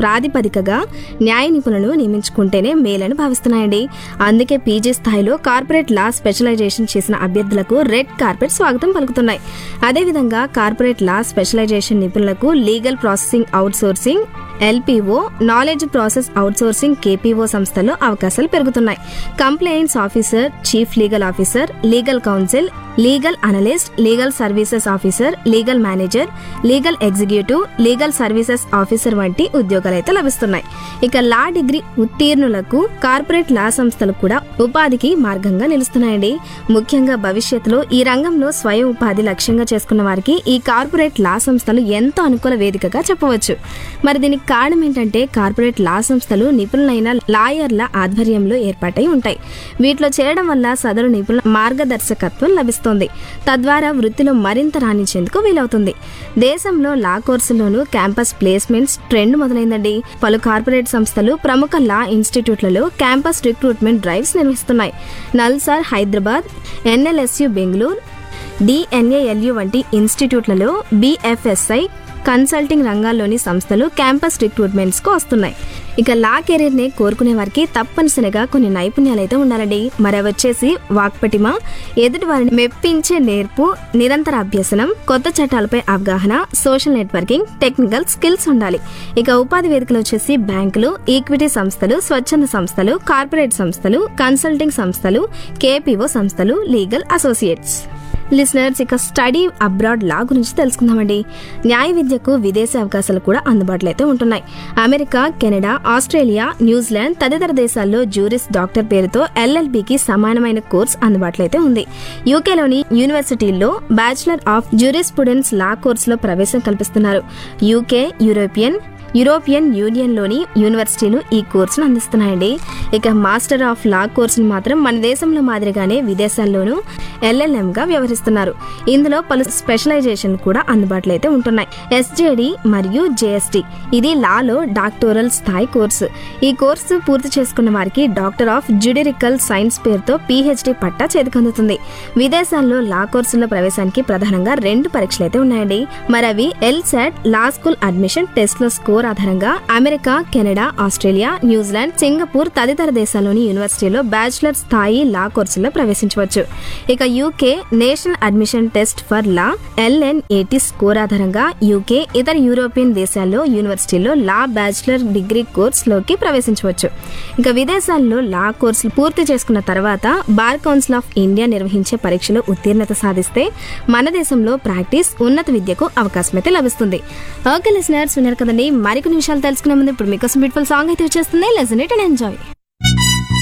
ప్రాతిపదికగా న్యాయ నిపుణులను నియమించుకుంటేనే మేలని భావిస్తున్నాయండి అందుకే పీజీ స్థాయిలో కార్పొరేట్ లా స్పెషలైజేషన్ చేసిన అభ్యర్థులకు రెడ్ కార్పెట్ స్వాగతం పలుకుతున్నాయి అదేవిధంగా కార్పొరేట్ లా స్పెషలైజేషన్ నిపుణులకు legal processing outsourcing LPO knowledge process outsourcing KPO సంస్థల్లో అవకాశాలు పెరుగుతున్నాయి complaints officer chief legal officer legal counsel legal analyst legal services officer legal manager legal executive legal services officer వంటి ఉద్యోగాలు అయితే లభిస్తున్నాయి ఇక law degree ఉత్తీర్ణులకు corporate law సంస్థలు కూడా ఉపాధికి మార్గంగా నిలుస్తున్నాయండి ముఖ్యంగా భవిష్యత్తులో ఈ రంగంలో స్వయం ఉపాధి లక్ష్యంగా చేసుకున్న వారికి ఈ కార్పొరేట్ లా సంస్థలు ఎంతో అనుకూల వేదికగా చెప్పవచ్చు మరి దీనికి కారణం ఏంటంటే కార్పొరేట్ లా సంస్థలు నిపుణులైన లాయర్ల ఆధ్వర్యంలో ఏర్పాటై ఉంటాయి వీటిలో చేరడం వల్ల సదరు నిపుణుల మార్గదర్శకత్వం లభిస్తుంది తద్వారా వృత్తిలో మరింత రాణించేందుకు వీలవుతుంది దేశంలో లా కోర్సుల్లోనూ క్యాంపస్ ప్లేస్మెంట్స్ ట్రెండ్ మొదలైందండి పలు కార్పొరేట్ సంస్థలు ప్రముఖ లా ఇన్స్టిట్యూట్లలో క్యాంపస్ రిక్రూట్మెంట్ డ్రైవ్స్ నిర్వహిస్తున్నాయి నల్సార్ హైదరాబాద్ ఎన్ఎల్ఎస్యు బెంగళూరు డిఎన్ఏఎల్యు వంటి ఇన్స్టిట్యూట్లలో బిఎఫ్ఎస్ఐ కన్సల్టింగ్ రంగాల్లోని సంస్థలు క్యాంపస్ రిక్రూట్మెంట్స్ కు వస్తున్నాయి ఇక లా కెరీర్ ని కోరుకునే వారికి తప్పనిసరిగా కొన్ని నైపుణ్యాలు అయితే ఉండాలండి మరి అవి వచ్చేసి వాక్పటిమ ఎదుటి వారిని మెప్పించే నేర్పు నిరంతర అభ్యసనం కొత్త చట్టాలపై అవగాహన సోషల్ నెట్వర్కింగ్ టెక్నికల్ స్కిల్స్ ఉండాలి ఇక ఉపాధి వేదికలు వచ్చేసి బ్యాంకులు ఈక్విటీ సంస్థలు స్వచ్ఛంద సంస్థలు కార్పొరేట్ సంస్థలు కన్సల్టింగ్ సంస్థలు కేపీఓ సంస్థలు లీగల్ అసోసియేట్స్ లిసనర్స్ ఇక స్టడీ అబ్రాడ్ లా గురించి తెలుసుకుందామండి న్యాయ విద్యకు విదేశీ అవకాశాలు కూడా అందుబాటులో అయితే ఉంటున్నాయి అమెరికా కెనడా ఆస్ట్రేలియా న్యూజిలాండ్ తదితర దేశాల్లో జూరిస్ డాక్టర్ పేరుతో ఎల్ఎల్బికి సమానమైన కోర్స్ అందుబాటులో అయితే ఉంది యూకేలోని యూనివర్సిటీల్లో బ్యాచిలర్ ఆఫ్ జూరిస్ప్రుడెన్స్ లా కోర్సులో ప్రవేశం కల్పిస్తున్నారు యూకే యూరోపియన్ యూరోపియన్ యూనియన్లోని యూనివర్సిటీలు ఈ కోర్సును అందిస్తున్నాయండి ఇక మాస్టర్ ఆఫ్ లా కోర్సును మాత్రం మన దేశంలో మాదిరిగానే విదేశాల్లోనూ LLM గా వ్యవహరిస్తున్నారు ఇందులో పలు స్పెషలైజేషన్ కూడా అందుబాటులో అయితే ఉంటున్నాయి ఎస్జేడి మరియు జేఎస్టీ ఇది లాలో డాక్టోరల్ స్థాయి కోర్సు ఈ కోర్సు పూర్తి చేసుకున్న వారికి డాక్టర్ ఆఫ్ జ్యుడిరికల్ సైన్స్ పేరుతో పీహెచ్డీ పట్టా చేతికందుతుంది విదేశాల్లో లా కోర్సుల్లో ప్రవేశానికి ప్రధానంగా రెండు పరీక్షలు అయితే ఉన్నాయండి మరి అవి LSAT law school admission test లో స్కోర్ ఆధారంగా America Canada Australia New Zealand Singapore తదితర దేశాల్లోని యూనివర్సిటీలో బ్యాచిలర్ స్థాయి లా కోర్సుల్లో ప్రవేశించవచ్చు ఇక UK national admission test for law LNAT score ఆధారంగా యూకే ఇతర యూరోపియన్ దేశాల్లో యూనివర్సిటీలో లా బ్యాచిలర్ డిగ్రీ కోర్స్ లోకి ప్రవేశించవచ్చు ఇక విదేశాల్లో లా కోర్సులు పూర్తి చేసుకున్న తర్వాత బార్ కౌన్సిల్ ఆఫ్ ఇండియా నిర్వహించే పరీక్షలో ఉత్తీర్ణత సాధిస్తే మన దేశంలో ప్రాక్టీస్ ఉన్నత విద్యకు అవకాశం అయితే లభిస్తుంది ఓకే లిసనర్స్ విన్నారు కదండి మరికొన్ని విషయాలు తెలుసుకునే ముందు ఇప్పుడు మీకోసం బ్యూటిఫుల్ సాంగ్ అయితే వచ్చేస్తుంది లెసన్ ఇట్ అండ్ ఎంజాయ్